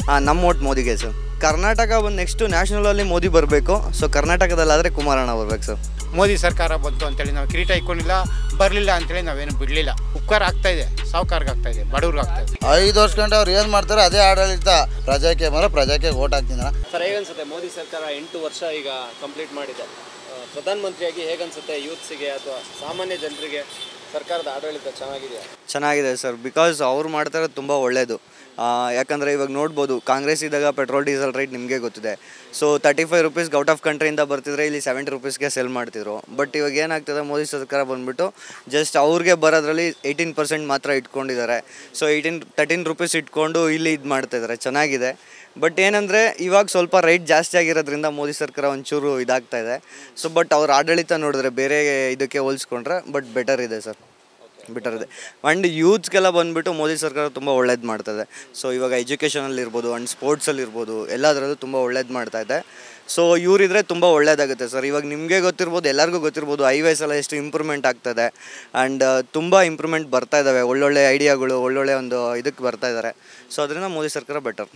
ಹಾಂ ನಮ್ಮ ಓಟ್ ಮೋದಿಗೆ ಸರ್ ಕರ್ನಾಟಕ ಬಂದು ನೆಕ್ಸ್ಟು ನ್ಯಾಷನಲಲ್ಲಿ ಮೋದಿ ಬರಬೇಕು ಸೊ ಕರ್ನಾಟಕದಲ್ಲಾದರೆ ಕುಮಾರಣ್ಣ ಬರ್ಬೇಕು ಸರ್ ಮೋದಿ ಸರ್ಕಾರ ಬಂತು ಅಂತೇಳಿ ನಾವು ಕಿರೀಟ ಇಟ್ಕೊಂಡಿಲ್ಲ ಬರಲಿಲ್ಲ ಅಂತೇಳಿ ನಾವೇನು ಬಿಡಲಿಲ್ಲ ಉಪಕಾರ ಆಗ್ತಾ ಇದೆ ಸಾವುಕಾರ್ಗೆ ಆಗ್ತಾ ಇದೆ ಬಡವ್ರಿಗೆ ಆಗ್ತಾ ಇದೆ ಐದು ವರ್ಷ ಗಂಟೆ ಅವ್ರು ಏನು ಮಾಡ್ತಾರೆ ಅದೇ ಆಡಳಿತ ಪ್ರಜಾಕ್ಕೆ ಮರ ಪ್ರಜಾಕ್ಕೆ ಓಟ್ ಹಾಕ್ತೀನಿ ನಾನು ಸರ್ ಹೇಗನ್ಸುತ್ತೆ ಮೋದಿ ಸರ್ಕಾರ ಎಂಟು ವರ್ಷ ಈಗ ಕಂಪ್ಲೀಟ್ ಮಾಡಿದೆ ಆ, ಪ್ರಧಾನಮಂತ್ರಿಯಾಗಿ ಹೇಗನ್ಸುತ್ತೆ ಯೂತ್ಸಿಗೆ ಅಥವಾ ಸಾಮಾನ್ಯ ಜನರಿಗೆ ಸರ್ಕಾರದ ಆಡಳಿತ ಚೆನ್ನಾಗಿದೆಯಾ ಚೆನ್ನಾಗಿದೆ ಸರ್ ಬಿಕಾಸ್ ಅವ್ರು ಮಾಡ್ತಾರೆ ತುಂಬ ಒಳ್ಳೆಯದು ಯಾಕಂದರೆ ಇವಾಗ ನೋಡ್ಬೋದು ಕಾಂಗ್ರೆಸ್ ಇದ್ದಾಗ ಪೆಟ್ರೋಲ್ ಡೀಸೆಲ್ ರೇಟ್ ನಿಮಗೆ ಗೊತ್ತಿದೆ ಸೊ ತರ್ಟಿ ಫೈವ್ ರುಪೀಸ್ಗೆ ಔಟ್ ಆಫ್ ಕಂಟ್ರಿಯಿಂದ ಬರ್ತಿದ್ರೆ ಇಲ್ಲಿ ಸೆವೆಂಟಿ ರುಪೀಸ್ಗೆ ಸೆಲ್ ಮಾಡ್ತಿದ್ರು ಬಟ್ ಇವಾಗ ಏನಾಗ್ತದೆ ಮೋದಿ ಸರ್ಕಾರ ಬಂದ್ಬಿಟ್ಟು ಜಸ್ಟ್ ಅವ್ರಿಗೆ ಬರೋದ್ರಲ್ಲಿ ಏಯ್ಟೀನ್ ಪರ್ಸೆಂಟ್ ಮಾತ್ರ ಇಟ್ಕೊಂಡಿದ್ದಾರೆ ಸೊ ಏಯ್ಟೀನ್ ತರ್ಟೀನ್ ರುಪೀಸ್ ಇಟ್ಕೊಂಡು ಇಲ್ಲಿ ಇದು ಮಾಡ್ತಾಯಿದ್ದಾರೆ ಚೆನ್ನಾಗಿದೆ ಬಟ್ ಏನಂದರೆ ಇವಾಗ ಸ್ವಲ್ಪ ರೈಟ್ ಜಾಸ್ತಿ ಆಗಿರೋದ್ರಿಂದ ಮೋದಿ ಸರ್ಕಾರ ಒಂಚೂರು ಇದಾಗ್ತಾ ಇದೆ ಸೊ ಬಟ್ ಅವ್ರ ಆಡಳಿತ ನೋಡಿದ್ರೆ ಬೇರೆ ಇದಕ್ಕೆ ಹೋಲಿಸ್ಕೊಂಡ್ರೆ ಬಟ್ ಬೆಟರ್ ಇದೆ ಸರ್ ಬೆಟರ್ ಇದೆ ಆ್ಯಂಡ್ ಯೂತ್ಸ್ಗೆಲ್ಲ ಬಂದುಬಿಟ್ಟು ಮೋದಿ ಸರ್ಕಾರ ತುಂಬ ಒಳ್ಳೇದು ಮಾಡ್ತದೆ ಸೊ ಇವಾಗ ಎಜುಕೇಷನಲ್ಲಿ ಇರ್ಬೋದು ಆ್ಯಂಡ್ ಸ್ಪೋರ್ಟ್ಸಲ್ಲಿ ಇರ್ಬೋದು ಎಲ್ಲದರಲ್ಲೂ ತುಂಬ ಒಳ್ಳೇದು ಮಾಡ್ತಾ ಇದೆ ಸೊ ಇವರಿದ್ರೆ ತುಂಬ ಒಳ್ಳೇದಾಗುತ್ತೆ ಸರ್ ಇವಾಗ ನಿಮಗೆ ಗೊತ್ತಿರ್ಬೋದು ಎಲ್ಲರಿಗೂ ಗೊತ್ತಿರ್ಬೋದು ಹೈವೇಸ್ ಎಲ್ಲ ಎಷ್ಟು ಇಂಪ್ರೂವ್ಮೆಂಟ್ ಆಗ್ತದೆ ಆ್ಯಂಡ್ ತುಂಬ ಇಂಪ್ರೂವ್ಮೆಂಟ್ ಬರ್ತಾ ಇದ್ದಾವೆ ಒಳ್ಳೊಳ್ಳೆ ಐಡಿಯಾಗಳು ಒಳ್ಳೊಳ್ಳೆ ಒಂದು ಇದಕ್ಕೆ ಬರ್ತಾ ಇದ್ದಾರೆ ಸೊ ಅದರಿಂದ ಮೋದಿ ಸರ್ಕಾರ ಬೆಟರ್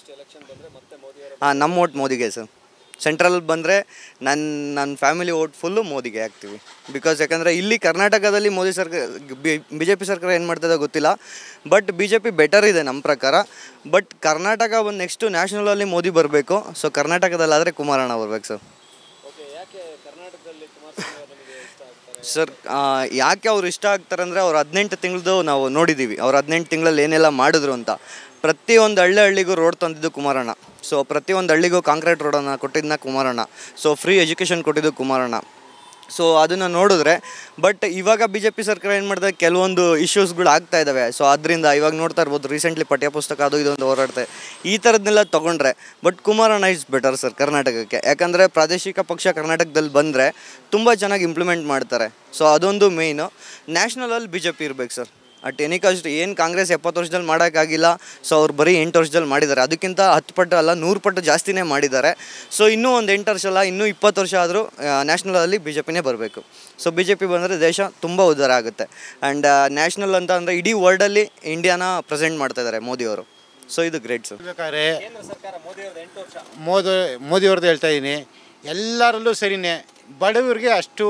ಹಾಂ ನಮ್ಮ ಓಟ್ ಮೋದಿಗೆ ಸರ್ ಸೆಂಟ್ರಲ್ ಬಂದರೆ ನನ್ನ ನನ್ನ ಫ್ಯಾಮಿಲಿ ಓಟ್ ಫುಲ್ಲು ಮೋದಿಗೆ ಹಾಕ್ತೀವಿ ಬಿಕಾಸ್ ಯಾಕಂದರೆ ಇಲ್ಲಿ ಕರ್ನಾಟಕದಲ್ಲಿ ಮೋದಿ ಸರ್ಕಾರ ಬಿ ಜೆ ಪಿ ಸರ್ಕಾರ ಏನು ಮಾಡ್ತದೆ ಗೊತ್ತಿಲ್ಲ but B J P better ಇದೆ ನಮ್ಮ ಪ್ರಕಾರ ಬಟ್ ಕರ್ನಾಟಕ ಬಂದು ನೆಕ್ಸ್ಟು ನ್ಯಾಷನಲಲ್ಲಿ ಮೋದಿ ಬರಬೇಕು ಸೊ ಕರ್ನಾಟಕದಲ್ಲಾದರೆ ಕುಮಾರಣ್ಣ ಬರ್ಬೇಕು ಸರ್ ಓಕೆ ಯಾಕೆ ಕರ್ನಾಟಕದಲ್ಲಿ ಕುಮಾರಸ್ವಾಮಿ ಅವರು ನಿಮಗೆ ಇಷ್ಟ ಆಗ್ತಾರೆ ಸರ್ ಆ, ಯಾಕೆ ಅವ್ರು ಇಷ್ಟ ಆಗ್ತಾರೆ ಅಂದರೆ ಅವ್ರು ಹದಿನೆಂಟು ತಿಂಗಳದು ನಾವು ನೋಡಿದ್ದೀವಿ ಅವ್ರು ಹದಿನೆಂಟು ತಿಂಗಳಲ್ಲಿ ಏನೆಲ್ಲ ಮಾಡಿದ್ರು ಅಂತ ಪ್ರತಿಯೊಂದು ಹಳ್ಳಿ ಹಳ್ಳಿಗೂ ರೋಡ್ ತಂದಿದ್ದು ಕುಮಾರಣ್ಣ ಸೊ ಪ್ರತಿಯೊಂದು ಹಳ್ಳಿಗೂ ಕಾಂಕ್ರೀಟ್ ರೋಡನ್ನು ಕೊಟ್ಟಿದ್ದನ್ನ ಕುಮಾರಣ್ಣ ಸೊ ಫ್ರೀ ಎಜುಕೇಷನ್ ಕೊಟ್ಟಿದ್ದು ಕುಮಾರಣ್ಣ ಸೊ ಅದನ್ನು ನೋಡಿದ್ರೆ ಬಟ್ ಇವಾಗ ಬಿ ಜೆ ಪಿ ಸರ್ಕಾರ ಏನು ಮಾಡಿದೆ ಕೆಲವೊಂದು ಇಶ್ಯೂಸ್ಗಳು ಆಗ್ತಾ ಇದ್ದಾವೆ ಸೊ ಅದರಿಂದ ಇವಾಗ ನೋಡ್ತಾ ಇರ್ಬೋದು ರೀಸೆಂಟ್ಲಿ ಪಠ್ಯಪುಸ್ತಕ ಅದು ಇದು ಅಂತ ಹೋರಾಡ್ತೆ ಈ ಥರದ್ದನ್ನೆಲ್ಲ ತೊಗೊಂಡ್ರೆ but Kumaranna is better sir ಕರ್ನಾಟಕಕ್ಕೆ ಯಾಕಂದರೆ ಪ್ರಾದೇಶಿಕ ಪಕ್ಷ ಕರ್ನಾಟಕದಲ್ಲಿ ಬಂದರೆ ತುಂಬ ಚೆನ್ನಾಗಿ ಇಂಪ್ಲಿಮೆಂಟ್ ಮಾಡ್ತಾರೆ ಸೊ ಅದೊಂದು ಮೇಯ್ನು ನ್ಯಾಷನಲಲ್ಲಿ ಬಿ ಜೆ ಪಿ ಇರ್ಬೇಕು ಸರ್ ಅಟ್ ಎನಿ ಕಾಸ್ಟ್ ಏನು ಕಾಂಗ್ರೆಸ್ ಎಪ್ಪತ್ತು ವರ್ಷದಲ್ಲಿ ಮಾಡೋಕ್ಕಾಗಿಲ್ಲ ಸೊ ಅವ್ರು ಬರೀ ಎಂಟು ವರ್ಷದಲ್ಲಿ ಮಾಡಿದ್ದಾರೆ ಅದಕ್ಕಿಂತ ಹತ್ತು ಪಟ್ಟು ಅಲ್ಲ ನೂರು ಪಟ್ಟು ಜಾಸ್ತಿನೇ ಮಾಡಿದ್ದಾರೆ ಸೊ ಇನ್ನೂ ಒಂದು ಎಂಟು ವರ್ಷ ಅಲ್ಲ ಇನ್ನೂ ಇಪ್ಪತ್ತು ವರ್ಷ ಆದರೂ ನ್ಯಾಷನಲಲ್ಲಿ ಬಿ ಜೆ ಪಿನೇ ಬರಬೇಕು ಸೊ ಬಿ ಜೆ ಪಿ ಬಂದರೆ ದೇಶ ತುಂಬ ಉದ್ಧಾರ ಆಗುತ್ತೆ ಆ್ಯಂಡ್ ನ್ಯಾಷನಲ್ ಅಂತ ಅಂದರೆ ಇಡೀ ವರ್ಲ್ಡಲ್ಲಿ ಇಂಡಿಯಾನ ಪ್ರೆಸೆಂಟ್ ಮಾಡ್ತಾ ಇದ್ದಾರೆ ಮೋದಿಯವರು ಸೊ ಇದು ಗ್ರೇಟ್ ಸರ್ ಬೇಕಾದ್ರೆ ಕೇಂದ್ರ ಸರ್ಕಾರ ಮೋದಿ ಅವ್ರದ್ದು ಎಂಟು ವರ್ಷ ಮೋದಿ ಮೋದಿಯವ್ರದ್ದು ಹೇಳ್ತಾ ಇದ್ದೀನಿ ಎಲ್ಲರಲ್ಲೂ ಸರಿನೇ ಬಡವರಿಗೆ ಅಷ್ಟು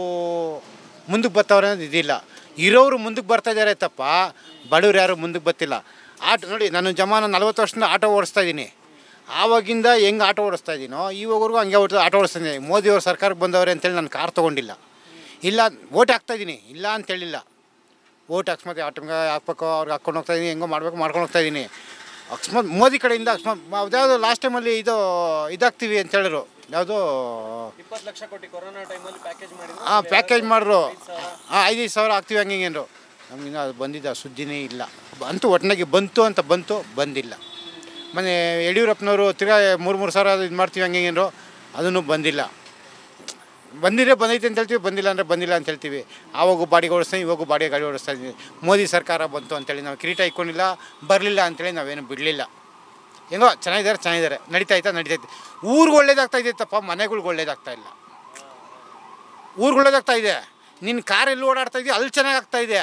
ಮುಂದಕ್ಕೆ ಬರ್ತಾವ್ರೆ ಅನ್ನೋದು ಇದಿಲ್ಲ ಇರೋರು ಮುಂದಕ್ಕೆ ಬರ್ತಾ ಇದ್ದಾರೆ ತಪ್ಪ ಬಡವ್ರು ಯಾರು ಮುಂದಕ್ಕೆ ಬರ್ತಿಲ್ಲ ಆಟ ನೋಡಿ ನಾನು ಜಮಾನ ನಲ್ವತ್ತು ವರ್ಷದಿಂದ ಆಟೋ ಓಡಿಸ್ತಾ ಇದ್ದೀನಿ ಆವಾಗಿಂದ ಹೆಂಗೆ ಆಟೋ ಓಡಿಸ್ತಾ ಇದ್ದೀನೋ ಇವಾಗವರೆಗೂ ಹಂಗೆ ಓಡಿಸ್ ಆಟೋ ಓಡಿಸ್ತಾ ಇದ್ದೀನಿ ಮೋದಿಯವ್ರು ಸರ್ಕಾರಕ್ಕೆ ಬಂದವ್ರೆ ಅಂತೇಳಿ ನಾನು ಕಾರ್ ತೊಗೊಂಡಿಲ್ಲ ಇಲ್ಲ ಓಟ್ ಹಾಕ್ತಾ ಇದ್ದೀನಿ ಇಲ್ಲ ಅಂತೇಳಿಲ್ಲ ಓಟ್ ಅಕಸ್ಮಾತ್ ಆಟಮ್ಗೆ ಹಾಕ್ಬೇಕು ಅವ್ರಿಗೆ ಹಾಕ್ಕೊಂಡು ಹೋಗ್ತಾ ಇದ್ದೀನಿ ಹೆಂಗೋ ಮಾಡಬೇಕು ಮಾಡ್ಕೊಂಡು ಹೋಗ್ತಾ ಇದ್ದೀನಿ ಅಕಸ್ಮಾತ್ ಮೋದಿ ಕಡೆಯಿಂದ ಅಕಸ್ಮಾತ್ ಯಾವುದಾದ್ರು ಲಾಸ್ಟ್ ಟೈಮಲ್ಲಿ ಇದು ಇದಾಗ್ತೀವಿ ಅಂತ ಹೇಳಿದ್ರು ಯಾವುದೋ ಇಪ್ಪತ್ತು ಲಕ್ಷ ಕೋಟಿ ಕೊರೋನಾ ಟೈಮಲ್ಲಿ ಪ್ಯಾಕೇಜ್ ಮಾಡಿದ್ರು ಹಾಂ ಪ್ಯಾಕೇಜ್ ಮಾಡಿದ್ರು ಹಾಂ ಐದೈದು ಸಾವಿರ ಆಗ್ತೀವಿ ಹಂಗೆ ಹಿಂಗೇನು ನಮಗಿನ್ನ ಅದು ಬಂದಿದ್ದ ಸುದ್ದಿನೇ ಇಲ್ಲ ಅಂತೂ ಒಟ್ಟಿನಾಗಿ ಬಂತು ಅಂತ ಬಂತು ಬಂದಿಲ್ಲ ಮೊನ್ನೆ ಯಡಿಯೂರಪ್ಪನವರು ತಿರ್ಗಾ ಮೂರು ಮೂರು ಸಾವಿರ ಇದು ಮಾಡ್ತೀವಿ ಹಂಗೆ ಹಿಂಗೇನು ಅದನ್ನು ಬಂದಿಲ್ಲ ಬಂದಿದ್ರೆ ಬಂದೈತೆ ಅಂತ ಹೇಳ್ತೀವಿ ಬಂದಿಲ್ಲ ಅಂದರೆ ಬಂದಿಲ್ಲ ಅಂತ ಹೇಳ್ತೀವಿ ಆವಾಗೂ ಬಾಡಿಗೆ ಓಡಿಸ್ತಾ ಇವಾಗೂ ಬಾಡಿಗೆ ಗಾಡಿ ಓಡಿಸ್ತಾ ಇದ್ದೀವಿ ಮೋದಿ ಸರ್ಕಾರ ಬಂತು ಅಂತೇಳಿ ನಾವು ಕಿರೀಟ ಇಟ್ಕೊಂಡಿಲ್ಲ ಬರಲಿಲ್ಲ ಅಂತೇಳಿ ನಾವೇನು ಬಿಡಲಿಲ್ಲ ಹೆಂಗೋ ಚೆನ್ನಾಗಿದ್ದಾರೆ ಚೆನ್ನಾಗಿದ್ದಾರೆ ನಡೀತಾ ಐತಾ ನಡೀತೈತೆ ಊರಿಗೆ ಒಳ್ಳೇದಾಗ್ತಾ ಇದೆಯತ್ತಪ್ಪ ಮನೆಗಳ್ಗೆ ಒಳ್ಳೇದಾಗ್ತಾ ಇಲ್ಲ ಊರಿಗೆ ಒಳ್ಳೇದಾಗ್ತಾ ಇದೆ ನಿನ್ನ ಕಾರ್ ಎಲ್ಲಿ ಓಡಾಡ್ತಾ ಇದೆಯಾ ಅಲ್ಲಿ ಚೆನ್ನಾಗಾಗ್ತಾ ಇದೆ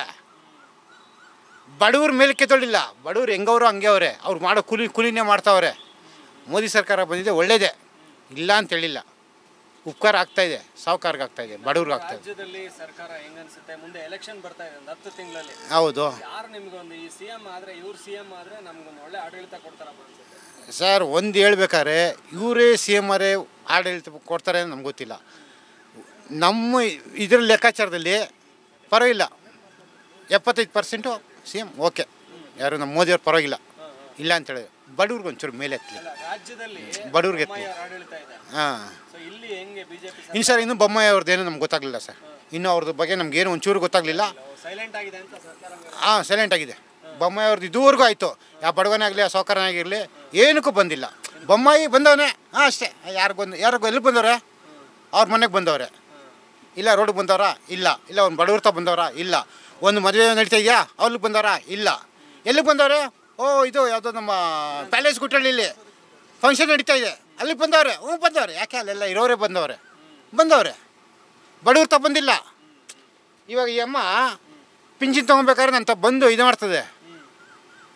ಬಡವ್ರ ಮೇಲೆ ಕೆತ್ತೊಳಿಲ್ಲ ಬಡವ್ರು ಹೆಂಗವರು ಹಂಗೆ ಅವರೇ ಅವ್ರು ಮಾಡೋ ಕೂಲಿ ಕೂಲಿನೇ ಮಾಡ್ತಾವ್ರೆ ಮೋದಿ ಸರ್ಕಾರ ಬಂದಿದೆ ಒಳ್ಳೇದೇ ಇಲ್ಲ ಅಂತ ಹೇಳಿಲ್ಲ ಉಪಕಾರ ಆಗ್ತಾ ಇದೆ ಸಾವುಕಾರ್ಗೆ ಆಗ್ತಾ ಇದೆ ಬಡವ್ರಿಗೆ ಆಗ್ತಾ ಇದೆ ರಾಜ್ಯದಲ್ಲಿ ಸರ್ಕಾರ ಹೆಂಗನ್ಸುತ್ತೆ ಮುಂದೆ ಎಲೆಕ್ಷನ್ ಬರ್ತಾ ಇದೆ ಒಂದು ಹತ್ತು ತಿಂಗಳಲ್ಲಿ ಹೌದು ಯಾರು ನಿಮ್ಗೊಂದು ಈ ಸಿ ಎಂ ಆದ್ರೆ ಇವ್ರು ಸಿ ಎಂ ಆದ್ರೆ ನಮ್ಗೊಂದು ಒಳ್ಳೆ ಆಡಳಿತ ಕೊಡ್ತಾರಪ್ಪ ಅನ್ಸುತ್ತೆ ಸರ್ ಒಂದು ಹೇಳ್ಬೇಕಾದ್ರೆ ಇವರೇ ಸಿ ಎಮ್ ಅವರೇ ಆಡಳಿತ ಕೊಡ್ತಾರೆ ಅಂತ ನಮ್ಗೆ ಗೊತ್ತಿಲ್ಲ ನಮ್ಮ ಇದರ ಲೆಕ್ಕಾಚಾರದಲ್ಲಿ ಪರವಾಗಿಲ್ಲ ಎಪ್ಪತ್ತೈದು ಪರ್ಸೆಂಟು ಸಿ ಎಮ್ ಓಕೆ ಯಾರು ನಮ್ಮ ಮೋದಿಯವ್ರು ಪರವಾಗಿಲ್ಲ ಇಲ್ಲ ಅಂತೇಳಿ ಬಡವ್ರಿಗೆ ಒಂಚೂರು ಮೇಲೆ ಎತ್ತಲಿ ಅಲ್ಲ ರಾಜ್ಯದಲ್ಲಿ ಬಡವ್ರಿಗೆ ಎತ್ತಲಿ ಬೊಮ್ಮಾಯಿ ಅವ್ರ ಆಡಳಿತ ಇದೆ ಹಾಂ ಸೊ ಇಲ್ಲಿ ಹೆಂಗೆ ಬಿಜೆಪಿ ಇನ್ನು ಸರ್ ಇನ್ನೂ ಬೊಮ್ಮಾಯಿ ಅವ್ರದ್ದೇನು ನಮ್ಗೆ ಗೊತ್ತಾಗಲಿಲ್ಲ ಸರ್ ಇನ್ನೂ ಅವ್ರದ್ದು ಬಗ್ಗೆ ನಮ್ಗೇನು ಒಂಚೂರು ಗೊತ್ತಾಗಲಿಲ್ಲ ಸೈಲೆಂಟ್ ಆಗಿದೆ ಅಂತ ಸರ್ಕಾರ ಹಾಂ ಸೈಲೆಂಟ್ ಆಗಿದೆ ಬೊಮ್ಮಾಯಿ ಅವ್ರದ್ದು ಇದುವರೆಗೂ ಆಯಿತು ಯಾವ ಬಡವನೇ ಆಗಲಿ ಯಾವ ಸೌಕರ್ಯ ಆಗಿರಲಿ ಏನಕ್ಕೂ ಬಂದಿಲ್ಲ ಬೊಮ್ಮಾಯಿ ಬಂದವನೇ ಹಾಂ ಅಷ್ಟೇ ಯಾರು ಬಂದು ಯಾರು ಎಲ್ಲಿ ಬಂದವ್ರೆ ಅವ್ರ ಮನೆಗೆ ಬಂದವ್ರೆ ಇಲ್ಲ ರೋಡಿಗೆ ಬಂದವ್ರಾ ಇಲ್ಲ ಇಲ್ಲ ಒಂದು ಬಡವ್ರ ತ ಬಂದವ್ರಾ ಇಲ್ಲ ಒಂದು ಮದುವೆ ನಡೀತಾ ಇದೆಯಾ ಅವ್ರಿಗೆ ಬಂದವ್ರಾ ಇಲ್ಲ ಎಲ್ಲಿಗೆ ಬಂದವ್ರೆ ಓ ಇದು ಯಾವುದೋ ನಮ್ಮ ಪ್ಯಾಲೇಸ್ ಗುಟ್ಟಳ್ಳಿಲಿ ಫಂಕ್ಷನ್ ನಡೀತಾ ಇದೆ ಅಲ್ಲಿಗೆ ಬಂದವ್ರೆ ಹ್ಞೂ ಬಂದವ್ರೆ ಯಾಕೆ ಅಲ್ಲೆಲ್ಲ ಇರೋರೇ ಬಂದವ್ರೆ ಬಂದವ್ರೆ ಬಡವ್ರ ತ ಬಂದಿಲ್ಲ ಇವಾಗ ಈ ಅಮ್ಮ ಪಿಂಚಿನ್ ತೊಗೊಬೇಕಾದ್ರೆ ನನ್ನ ತ ಬಂದು ಇದು ಮಾಡ್ತದೆ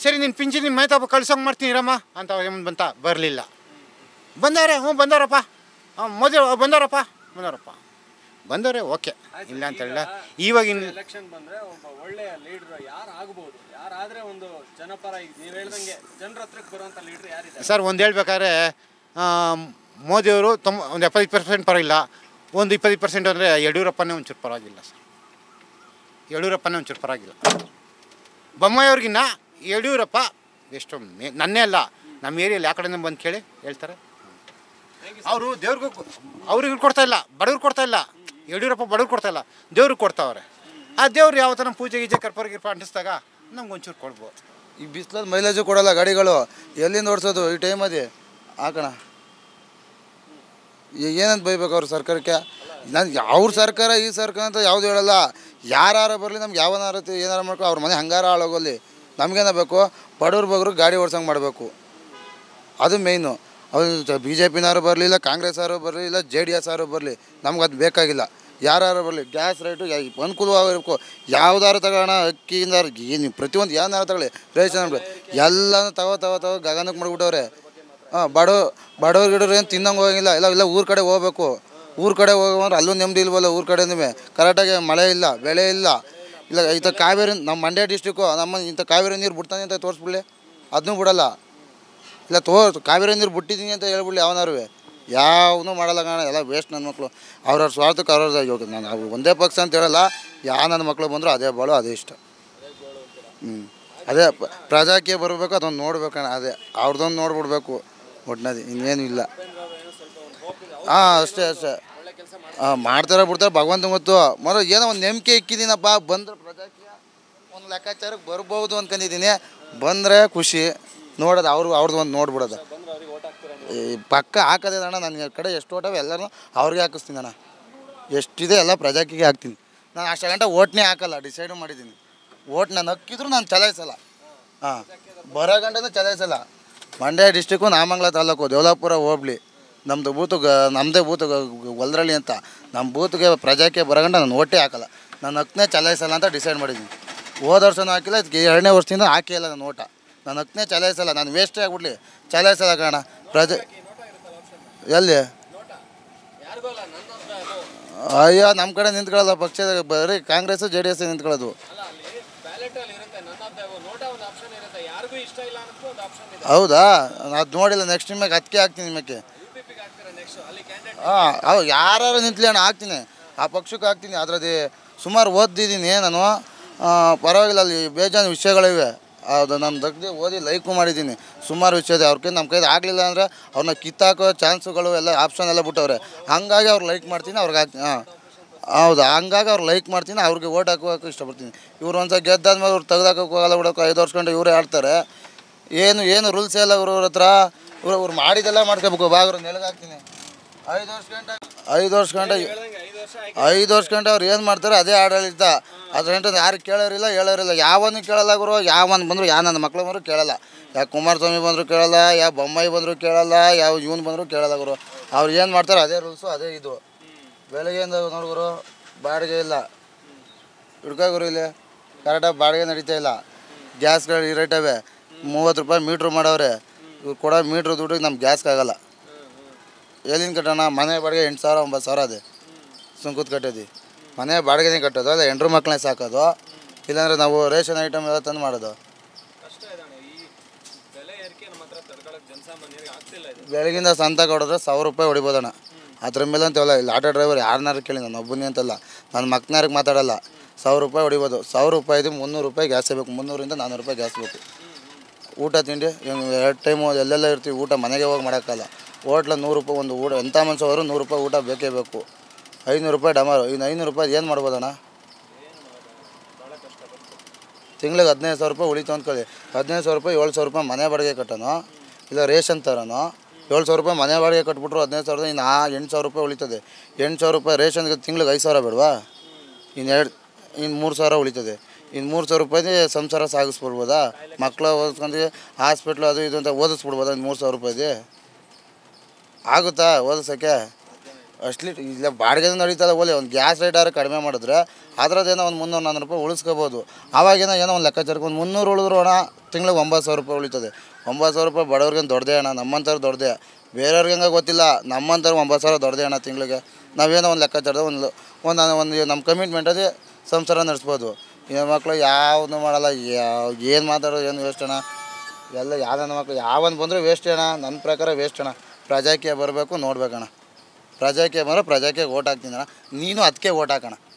ಸರಿ ನಿನ್ನ ಪಿಂಚಣಿ ಮೈತಾಪ ಕಳ್ಸಂಗೆ ಮಾಡ್ತೀನಿ ಇರಮ್ಮ ಅಂತ ಏನು ಬಂತ ಬರಲಿಲ್ಲ ಬಂದವ್ರೆ ಹ್ಞೂ ಬಂದವರಪ್ಪ ಹಾಂ ಮೋದಿ ಅವ್ರು ಬಂದವರಪ್ಪ ಬಂದವರಪ್ಪ ಬಂದವ್ರೆ ಓಕೆ ಇಲ್ಲ ಅಂತ ಹೇಳಿಲ್ಲ ಇವಾಗಿನ ಎಲೆಕ್ಷನ್ ಬಂದ್ರೆ ಒಬ್ಬ ಒಳ್ಳೆಯ ಲೀಡರ್ ಯಾರು ಆಗ್ಬೋದು ಯಾರಾದ್ರೆ ಒಂದು ಜನಪರ ಈಗ ನೀವು ಹೇಳ್ದಂಗೆ ಜನರ ಹತ್ರಕ್ಕೆ ಬರುವಂತ ಲೀಡರ್ ಯಾರಿದ್ದಾರೆ ಸರ್ ಒಂದು ಹೇಳ್ಬೇಕಾದ್ರೆ ಮೋದಿಯವರು ತೊಂಬ ಒಂದು ಎಪ್ಪತ್ತೈದು ಪರ್ಸೆಂಟ್ ಪರವಾಗಿಲ್ಲ ಒಂದು ಇಪ್ಪತ್ತೈದು ಪರ್ಸೆಂಟ್ ಅಂದರೆ ಯಡಿಯೂರಪ್ಪನೇ ಒಂಚೂರು ಪರವಾಗಿಲ್ಲ ಸರ್ ಯಡಿಯೂರಪ್ಪನೇ ಒಂಚೂರು ಪರವಾಗಿಲ್ಲ ಬೊಮ್ಮಾಯಿಯವ್ರಿಗಿನ್ನ ಯಡಿಯೂರಪ್ಪ ಎಷ್ಟು ಮೇ ನನ್ನೇ ಅಲ್ಲ ನಮ್ಮ ಏರಿಯಲ್ಲಿ ಯಾವ ಕಡೆಯಿಂದ ಬಂದು ಕೇಳಿ ಹೇಳ್ತಾರೆ ಅವರು ದೇವ್ರಿಗೂ ಅವ್ರಿಗೆ ಕೊಡ್ತಾ ಇಲ್ಲ ಬಡವ್ರಿಗೆ ಕೊಡ್ತಾ ಇಲ್ಲ ಯಡಿಯೂರಪ್ಪ ಬಡವ್ರಿಗೆ ಕೊಡ್ತಾ ಇಲ್ಲ ದೇವ್ರಿಗೆ ಕೊಡ್ತಾವ್ರೆ ಆ ದೇವ್ರು ಯಾವ ಥರ ಪೂಜೆ ಗೀಜೆ ಕರ್ಪೂರ ಗಿರ್ಪ ಅಂಟಿಸಿದಾಗ ನಮ್ಗೆ ಒಂಚೂರು ಕೊಡ್ಬೋದು ಈ ಬಿಸಿಲಲ್ಲಿ ಮೈಲೇಜು ಕೊಡಲ್ಲ ಗಾಡಿಗಳು ಎಲ್ಲಿಂದ ಓಡಿಸೋದು ಈ ಟೈಮಲ್ಲಿ ಹಾಕೋಣ ಏನಂತ ಬೈಬೇಕು ಅವ್ರ ಸರ್ಕಾರಕ್ಕೆ ನಾನು ಅವ್ರ ಸರ್ಕಾರ ಈ ಸರ್ಕಾರ ಅಂತ ಯಾವುದು ಹೇಳಲ್ಲ ಯಾರು ಬರಲಿ ನಮ್ಗೆ ಯಾವನಾರ ಏನಾರ ಮಾಡ್ಕೊ ಅವ್ರ ಮನೆ ಹಂಗಾರ ಹಾಳಾಗೋಲ್ಲಿ ನಮಗೇನ ಬೇಕು ಬಡವ್ರ ಬಗ್ರು ಗಾಡಿ ಓಡ್ಸಂಗೆ ಮಾಡಬೇಕು ಅದು ಮೇಯ್ನು ಅವ್ರು ಬಿ ಜೆ ಪಿನವರು ಬರಲಿ ಇಲ್ಲ ಕಾಂಗ್ರೆಸ್ ಅವರು ಬರಲಿ ಇಲ್ಲ ಜೆ ಡಿ ಎಸ್ ಅವರು ಬರಲಿ ನಮ್ಗೆ ಅದು ಬೇಕಾಗಿಲ್ಲ ಯಾರು ಬರಲಿ ಗ್ಯಾಸ್ ರೇಟು ಯಾ- ಅನುಕೂಲವಾಗಿರ್ಬೇಕು ಯಾವ್ದಾರು ತಗೋಣ ಅಕ್ಕಿಯಿಂದ ಏನು ಪ್ರತಿಯೊಂದು ಏನಾರು ತಗೊಳ್ಳಿ ರೇಷನ್ ಅಂಗಡಿ ಎಲ್ಲನೂ ತಗೋ ತಗೋ ತಗೋ ಗಗನಕ್ಕೆ ಮಾಡಿಬಿಟ್ಟವ್ರೆ ಹಾಂ ಬಡವ ಬಡವ್ರು ಗಿಡವ್ರು ಏನು ತಿನ್ನಂಗೆ ಹೋಗಂಗಿಲ್ಲ ಇಲ್ಲ ಇಲ್ಲ ಊರ ಕಡೆ ಹೋಗ್ಬೇಕು ಊರ ಕಡೆ ಹೋಗೋಂದ್ರೆ ಅಲ್ಲೂ ನೆಮ್ಮದಿ ಇಲ್ವಲ್ಲ ಊರ ಕಡೆನೂ ಕರೆಕ್ಟಾಗಿ ಮಳೆ ಇಲ್ಲ ಬೆಳೆ ಇಲ್ಲ ಇಲ್ಲ ಇಂಥ ಕಾವೇರಿ ನಮ್ಮ ಮಂಡ್ಯ ಡಿಸ್ಟಿಕ್ಕು ನಮ್ಮ ಇಂಥ ಕಾವೇರಿ ನೀರು ಬಿಡ್ತಾನೆ ಅಂತ ತೋರಿಸ್ಬಿಡ್ಲಿ ಅದನ್ನೂ ಬಿಡಲ್ಲ ಇಲ್ಲ ತೋ ಕಾವೇರಿ ನೀರು ಬಿಟ್ಟಿದ್ದೀನಿ ಅಂತ ಹೇಳ್ಬಿಡ್ಲಿ ಅವನಾರು ಯಾವನೂ ಮಾಡಲ್ಲ ಕಾಣ ಎಲ್ಲ ವೇಸ್ಟ್ ನನ್ನ ಮಕ್ಕಳು ಅವ್ರವ್ರ ಸ್ವಾರ್ಥಕ್ಕೆ ಅವ್ರವ್ರದ್ದು ಇವಾಗ ನಾನು ಅವ್ರು ಒಂದೇ ಪಕ್ಷ ಅಂತ ಹೇಳಲ್ಲ ಯಾ ನನ್ನ ಮಕ್ಕಳು ಬಂದರೂ ಅದೇ ಬಾಳು ಅದೇ ಇಷ್ಟ ಹ್ಞೂ ಅದೇ ಪ- ಪ್ರಜಾಕೀಯ ಬರಬೇಕು ಅದೊಂದು ನೋಡ್ಬೇಕಣ್ಣ ಅದೇ ಅವ್ರದ್ದೊಂದು ನೋಡ್ಬಿಡ್ಬೇಕು ಒಟ್ಟಿನದಿ ಇನ್ನೇನು ಇಲ್ಲ ಹಾಂ ಅಷ್ಟೇ ಅಷ್ಟೇ ಹಾಂ ಮಾಡ್ತಾರೆ ಬಿಡ್ತಾರೆ ಭಗವಂತ ಗೊತ್ತು ಮೊದಲು ಏನೋ ಒಂದು ನಂಬಿಕೆ ಇಕ್ಕಿದ್ದೀನಪ್ಪ ಬಂದ್ರೆ ಪ್ರಜಾಕೀಯ ಒಂದು ಲೆಕ್ಕಾಚಾರಕ್ಕೆ ಬರ್ಬೋದು ಅನ್ಕೊಂಡಿದ್ದೀನಿ ಬಂದರೆ ಖುಷಿ ನೋಡೋದು ಅವ್ರು ಅವ್ರದ್ದು ಒಂದು ನೋಡ್ಬಿಡೋದು ಈ ಪಕ್ಕ ಹಾಕೋದೇ ಅಣ್ಣ ನನ್ನ ಕಡೆ ಎಷ್ಟು ಓಟವೆ ಎಲ್ಲರೂ ಅವ್ರಿಗೆ ಹಾಕಿಸ್ತೀನಿ ಅಣ್ಣ ಎಷ್ಟಿದೆ ಎಲ್ಲ ಪ್ರಜಾಕಿಗೆ ಹಾಕ್ತೀನಿ ನಾನು ಅಷ್ಟು ಗಂಟೆ ಓಟ್ನೇ ಹಾಕಲ್ಲ ಡಿಸೈಡು ಮಾಡಿದ್ದೀನಿ ಓಟ್ ನಾನು ಹಕ್ಕಿದ್ರು ನಾನು ಚಲಾಯಿಸಲ್ಲ ಹಾಂ ಬರೋ ಗಂಟೆನೂ ಚಲಾಯಿಸಲ್ಲ ಮಂಡ್ಯ ಡಿಸ್ಟಿಕ್ಕು ನಾಮಂಗಲ ತಾಲೂಕು ದೇವಲಾಪುರ ಹೋಬ್ಳಿ ನಮ್ಮದು ಬೂತು ಗ ನಮ್ಮದೇ ಬೂತು ಹೊಲ್ದ್ರಳ್ಳಿ ಅಂತ ನಮ್ಮ ಬೂತ್ಗೆ ಪ್ರಜಾಕ್ಕೆ ಬರೋ ಗಂಟೆ ನಾನು ಓಟೇ ಹಾಕಲ್ಲ ನಾನು ಹಕ್ಕನೇ ಚಲಾಯಿಸಲ್ಲ ಅಂತ ಡಿಸೈಡ್ ಮಾಡಿದ್ದೀನಿ ಹೋದ ವರ್ಷನೂ ಹಾಕಿಲ್ಲ ಇದಕ್ಕೆ ಎರಡನೇ ವರ್ಷದಿಂದ ಹಾಕೇ ಇಲ್ಲ ನಾನು ಓಟ ನಾನು ಹಕ್ಕನೇ ಚಲಾಯಿಸಲ್ಲ ನಾನು ವೇಸ್ಟೇ ಆಗ್ಬಿಡ್ಲಿ ಚಲಾಯಿಸಲ್ಲ ಕಾರಣ ಪ್ರಜೆ ಎಲ್ಲಿ ಯಾರಿಗೂ ಅಲ್ಲ ನನ್ನ ಹತ್ರ ಅದು ಅಯ್ಯೋ ನಮ್ಮ ಕಡೆ ನಿಂತ್ಕೊಳ್ಳಲ್ಲ ಪಕ್ಷದ ಬರೀ ಕಾಂಗ್ರೆಸ್ ಜೆ ಡಿ ಎಸ್ ನಿಂತ್ಕೊಳ್ಳೋದು ಅಲ್ಲ ಅಲ್ಲಿ ಬ್ಯಾಲೆಟ್ ಅಲ್ಲಿ ಇರುತ್ತೆ ನನ್ನ ನೋಟ ಒಂದು ಆಪ್ಷನ್ ಇರುತ್ತೆ ಯಾರಿಗೂ ಇಷ್ಟ ಇಲ್ಲ ಅನ್ನೋದು ಒಂದು ಆಪ್ಷನ್ ಇದೆ ಹೌದಾ ಅದು ನೋಡಿಲ್ಲ ನೆಕ್ಸ್ಟ್ ನಿಮಗೆ ಅದಕ್ಕೆ ಹಾಕ್ತೀನಿ ನಿಮಗೆ ಯು ಪಿ ಪಿಗೆ ಹಾಕ್ತಾರೆ ನೆಕ್ಸ್ಟ್ ಅಲ್ಲಿ ಕ್ಯಾಂಡಿಡೇಟ್ ಹಾಂ ಅವು ಯಾರು ನಿಂತಲಿ ಅಣ್ಣ ಹಾಕ್ತೀನಿ ಆ ಪಕ್ಷಕ್ಕೆ ಹಾಕ್ತೀನಿ ಅದರದ್ದು ಸುಮಾರು ಓದಿದ್ದೀನಿ ನಾನು ಆ, ಪರವಾಗಿಲ್ಲ ಅಲ್ಲಿ ಬೇಜಾನು ವಿಷಯಗಳಿವೆ ಅದು ನಾನು ದಗ್ದು ಓದಿ ಲೈಕು ಮಾಡಿದ್ದೀನಿ ಸುಮಾರು ವಿಷಯ ಇದೆ ಅವ್ರ ಕೈ ನಮ್ಮ ಕೈದು ಆಗಲಿಲ್ಲ ಅಂದರೆ ಅವ್ರನ್ನ ಕಿತ್ತಾಕೋ ಚಾನ್ಸುಗಳು ಎಲ್ಲ ಆಪ್ಷನ್ ಎಲ್ಲ ಬಿಟ್ಟವ್ರೆ ಹಂಗಾಗಿ ಅವ್ರು ಲೈಕ್ ಮಾಡ್ತೀನಿ ಅವ್ರಿಗೆ ಹಾಕ್ತೀನಿ ಹಾಂ ಹೌದು ಹಂಗಾಗಿ ಅವ್ರು ಲೈಕ್ ಮಾಡ್ತೀನಿ ಅವ್ರಿಗೆ ಓಟ್ ಹಾಕೋಕೆ ಇಷ್ಟಪಡ್ತೀನಿ ಇವ್ರು ಒಂದ್ಸಲ ಗೆದ್ದಾದ್ಮೇಲೆ ಅವ್ರು ತೆಗ್ದಾಕೋಕೆ ಹೋಗಲ್ಲ ಬಿಡೋಕೆ ಐದು ವರ್ಷ ಗಂಟೆ ಇವರೇ ಆಡ್ತಾರೆ ಏನು ಏನು ರೂಲ್ಸ್ ಇಲ್ಲ ಇವ್ರ ಅವ್ರ ಹತ್ರ ಇವ್ರು ಅವ್ರು ಮಾಡಿದೆಲ್ಲ ಮಾಡ್ಕೋಬೇಕು ಬಾಗ್ರು ನೆಲಗಾಕ್ತೀನಿ ಐದು ವರ್ಷ ಗಂಟೆ ಐದು ವರ್ಷ ಗಂಟೆ ಐದು ವರ್ಷ ಐದು ವರ್ಷ ಗಂಟೆ ಅವ್ರು ಏನು ಮಾಡ್ತಾರೆ ಅದೇ ಆಡಳಿತ ಅದ್ರ ಗಂಟೆ ಯಾರು ಕೇಳೋರಿಲ್ಲ ಹೇಳೋರಿಲ್ಲ ಯಾವನು ಕೇಳಲ್ಲ ಗುರು ಯಾವನ್ ಬಂದರು ಯಾವ ನನ್ನ ಮಕ್ಳು ಬಂದರೂ ಕೇಳಲ್ಲ ಯಾವ ಕುಮಾರಸ್ವಾಮಿ ಬಂದರೂ ಕೇಳಲ್ಲ ಯಾವ ಬೊಮ್ಮಾಯಿ ಬಂದರೂ ಕೇಳಲ್ಲ ಯಾವ ಇವನು ಬಂದರೂ ಕೇಳಲ್ಲ ಗುರು ಅವ್ರು ಏನು ಮಾಡ್ತಾರೆ ಅದೇ ರೂಲ್ಸು ಅದೇ ಇದು ಬೆಳಗ್ಗೆಯಿಂದ ನೋಡ್ಗುರು ಬಾಡಿಗೆ ಇಲ್ಲ ಹುಡ್ಕ ಗುರು ಇಲ್ಲಿ ಕರೆಕ್ಟಾಗಿ ಬಾಡಿಗೆ ನಡೀತಾ ಇಲ್ಲ ಗ್ಯಾಸ್ಗಳು ಈ ರೇಟವೆ ಮೂವತ್ತು ರೂಪಾಯಿ ಮೀಟ್ರ್ ಮಾಡವ್ರೆ ಇವ್ರು ಕೊಡೋ ಮೀಟ್ರ್ ದುಡ್ಡಿಗೆ ನಮ್ಗೆ ಗ್ಯಾಸ್ಗಾಗಲ್ಲ ಎಲ್ಲಿಂದ ಕಟ್ಟೋಣ ಮನೆ ಬಾಡಿಗೆ ಎಂಟು ಸಾವಿರ ಒಂಬತ್ತು ಸಾವಿರ ಅದೇ ಸುಂಕುತ್ ಕಟ್ಟೋದು ಮನೆ ಬಾಡಿಗೆನೇ ಕಟ್ಟೋದು ಅಲ್ಲ ಹೆಂಡ್ರು ಮಕ್ಕಳೇ ಸಾಕೋದು ಇಲ್ಲಾಂದ್ರೆ ನಾವು ರೇಷನ್ ಐಟಮ್ ಎಲ್ಲ ತಂದು ಮಾಡೋದು ಕಷ್ಟ ಇದೆ ಅಣ್ಣ ಈ ಬೆಲೆ ಏರಿಕೆ ನಮ್ಮ ಹತ್ರ ತಡ್ಕೊಳಕ್ ಜನಸಾಮಾನ್ಯರಿಗೆ ಆಗ್ತಿಲ್ಲ ಇದು ಬೆಳಗಿಂದ ಸಂತ ಕೊಡಿದ್ರೆ ಸಾವಿರ ರೂಪಾಯಿ ಹೊಡಿಬೋದಣ್ಣ ಅದ್ರ ಮೇಲೆ ಅಂತೆಲ್ಲ ಇಲ್ಲಿ ಆಟೋ ಡ್ರೈವರ್ ಯಾರನ್ನಾರು ಕೇಳಿ ನಾನು ಒಬ್ಬನೇ ಅಂತಲ್ಲ ನನ್ನ ಮಕ್ಕನಾರಿಗೆ ಮಾತಾಡಲ್ಲ ಸಾವಿರ ರೂಪಾಯಿ ಹೊಡಿಬೋದು ಸಾವಿರ ರೂಪಾಯಿದು ಮುನ್ನೂರು ರೂಪಾಯಿ ಗ್ಯಾಸ್ ಬೇಕು ಮುನ್ನೂರಿಂದ ನಾನ್ನೂರು ರೂಪಾಯಿ ಗ್ಯಾಸ್ ಬೇಕು ಊಟ ತಿಂಡಿ ಎರಡು ಟೈಮು ಎಲ್ಲೆಲ್ಲ ಇರ್ತೀವಿ ಊಟ ಮನೆಗೆ ಹೋಗಿ ಮಾಡೋಕ್ಕಲ್ಲ ಹೋಟ್ಲ ನೂರು ರೂಪಾಯಿ ಒಂದು ಊಟ ಎಂಥ ಮನುಷ್ಯ ಹೋದ್ರು ನೂರು ರೂಪಾಯಿ ಊಟ ಬೇಕೇ ಬೇಕು ಐನೂರು ರೂಪಾಯಿ ಡಮಾರು ಇನ್ನು ಐನೂರು ರೂಪಾಯಿ ಏನು ಮಾಡ್ಬೋದಣ್ಣ ತಿಂಗ್ಳಿಗೆ ಹದಿನೈದು ಸಾವಿರ ರೂಪಾಯಿ ಉಳಿತು ಅಂದ್ಕೊಳ್ಳಿ ಹದಿನೈದು ಸಾವಿರ ರೂಪಾಯಿ ಏಳು ಸಾವಿರ ರೂಪಾಯಿ ಮನೆ ಬಾಡಿಗೆ ಕಟ್ಟೋನು ಇಲ್ಲ ರೇಷನ್ ತರೋನು ಏಳು ಸಾವಿರ ರೂಪಾಯಿ ಮನೆ ಬಾಡಿಗೆ ಕಟ್ಬಿಟ್ರು ಹದಿನೈದು ಸಾವಿರದ ಇನ್ನು ಆ ಎಂಟು ಸಾವಿರ ರೂಪಾಯಿ ಉಳಿತದೆ ಎಂಟು ಸಾವಿರ ರೂಪಾಯಿ ರೇಷನ್ಗೆ ತಿಂಗ್ಳಿಗೆ ಐದು ಸಾವಿರ ಬೇಡವಾ ಇನ್ನು ಎರಡು ಇನ್ನು ಮೂರು ಸಾವಿರ ಉಳಿತದೆ ಇನ್ನು ಮೂರು ಸಾವಿರ ರೂಪಾಯಿದೇ ಸಂಸಾರ ಸಾಗಿಸ್ಬಿಡ್ಬೋದಾ ಮಕ್ಕಳು ಓದಿಸ್ಕೊಂಡು ಹಾಸ್ಪಿಟ್ಲು ಅದು ಇದು ಅಂತ ಓದಿಸ್ಬಿಡ್ಬೋದಾ ಇನ್ನು ಮೂರು ಸಾವಿರ ರೂಪಾಯಿದೆ ಆಗುತ್ತಾ ಓದಿಸೋಕ್ಕೆ ಅಷ್ಟು ಲೀಟ್ರ್ ಇಲ್ಲ ಬಾಡಿಗೆ ನಡೀತಲ್ಲ ಓಲೆ ಒಂದು ಗ್ಯಾಸ್ ರೇಟ್ ಆದ್ರೆ ಕಡಿಮೆ ಮಾಡಿದ್ರೆ ಅದರದ್ದೇನೋ ಒಂದು ಮುನ್ನೂರು ನಾನ್ನೂರು ರೂಪಾಯಿ ಉಳಿಸ್ಕೋಬೋದು ಆವಾಗೇನೋ ಏನೋ ಒಂದು ಲೆಕ್ಕಾಚಾರಕ್ಕೆ ಒಂದು ಮುನ್ನೂರು ಉಳಿದ್ರು ಅಣ್ಣ ತಿಂಗಳಿಗೆ ಒಂಬತ್ತು ಸಾವಿರ ರೂಪಾಯಿ ಉಳಿತದೆ ಒಂಬತ್ತು ಸಾವಿರ ರೂಪಾಯಿ ಬಡವ್ರಿಗೆ ದೊಡ್ಡದೇ ಅಣ್ಣ ನಮ್ಮಂಥವ್ರು ದೊಡ್ಡದೇ ಬೇರೆಯವ್ರಿಗೆ ಹಂಗೆ ಗೊತ್ತಿಲ್ಲ ನಮ್ಮಂಥವ್ರು ಒಂಬತ್ತು ಸಾವಿರ ದೊಡ್ಡದೇ ಅಣ್ಣ ತಿಂಗಳಿಗೆ ನಾವೇನೋ ಒಂದು ಲೆಕ್ಕಾಚಾರದ ಒಂದು ಒಂದು ಒಂದು ನಮ್ಮ ಕಮಿಟ್ಮೆಂಟ್ ಅದೇ ಸಂಸಾರ ನಡೆಸ್ಬೋದು ಹೆಣ್ಮಕ್ಳು ಯಾವುದು ಮಾಡಲ್ಲ ಯಾವ ಏನು ಮಾತಾಡೋದು ಏನು ವೇಸ್ಟ್ ಅಣ್ಣ ಎಲ್ಲ ಯಾವ ನನ್ನ ಮಕ್ಳು ಯಾವನ್ ಬಂದರೂ ವೇಸ್ಟ್ ಅಣ್ಣ ನನ್ನ ಪ್ರಕಾರ ವೇಸ್ಟ್ ಅಣ್ಣ ಪ್ರಜಾಕೀಯ ಬರಬೇಕು ನೋಡ್ಬೇಕಣ್ಣ ಪ್ರಜಾಕೀಯ ಬಂದರೆ ಪ್ರಜಾಕೀಯ ಓಟ್ ಹಾಕ್ತೀನಿ ಅಣ್ಣ ನೀನು ಅದಕ್ಕೆ ಓಟ್ ಹಾಕೋಣ